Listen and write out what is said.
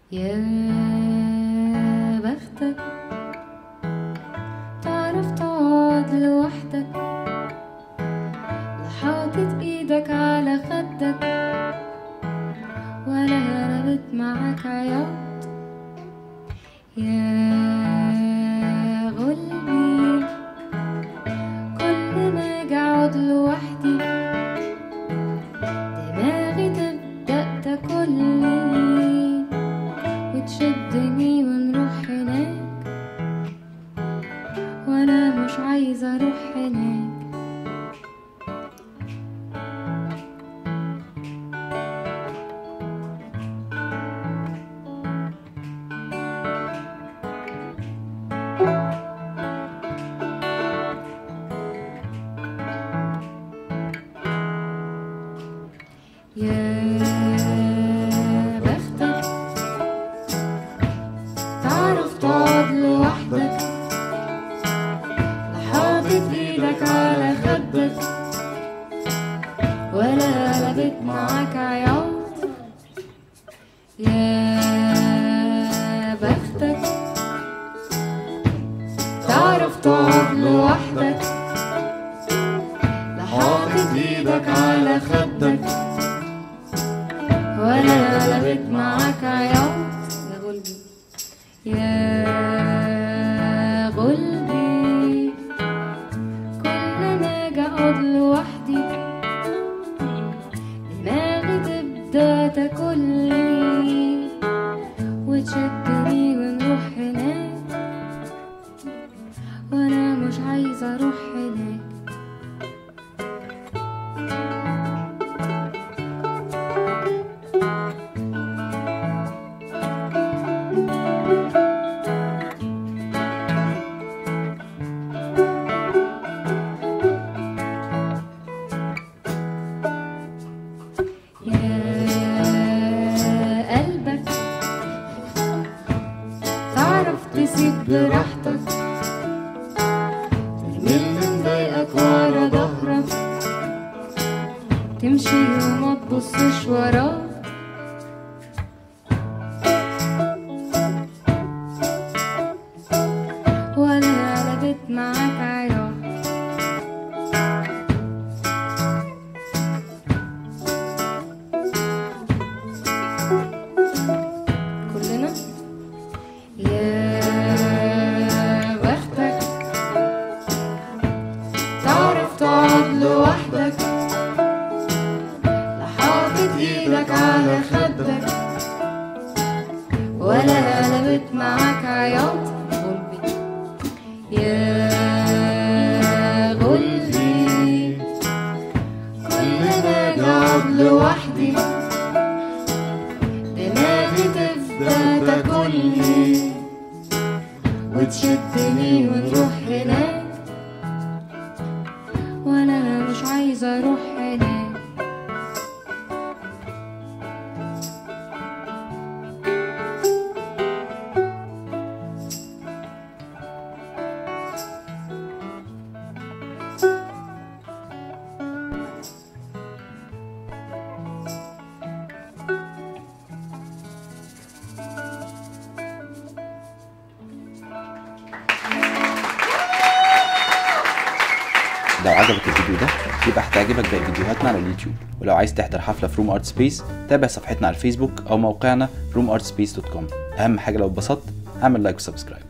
يا بختك تعرف تقعد لوحدك لا حاطط ايدك على خدك ولا قلبت معاك عياط يا غلبي كل ما اجي اقعد لوحدي دماغي تبدأ تاكلني وتشدني ونروح هناك وانا مش عايزة اروح هناك يا بختك تعرف تقعد لوحدك لا حاطط ايدك على خدك ولا قلبت معاك عياط يا بختك تعرف تقعد لوحدك لا حاطط ايدك على خدك ولا قلبت معاك عياط يا غلبي يا غلبي كل ما اجي اقعد لوحدي دماغي تبدا تاكلني وتشدني ونروح هناك وانا مش عايزه اروح هناك يا قلبك تعرف تسيب براحتك ترمي اللي مضايقك ورا ظهرك تمشي وما تبصش وراك ولا قلبت معاك عياط كلنا يا بختك تعرف تقعد لوحدك لا حاطط ايدك على خدك ولا قلبت معاك عياط غلبي يا غلبي كل ما اجي اقعد لوحدي دماغي تبدأ تاكلني وتشدني ونروح هناك وانا مش عايزة اروح هناك لو عجبك الفيديو ده يبقى هتعجبك باقي فيديوهاتنا على اليوتيوب ولو عايز تحضر حفلة في روم ارت سبيس تابع صفحتنا على الفيسبوك او موقعنا roomارtspace.com اهم حاجة لو اتبسطت اعمل لايك وسبسكرايب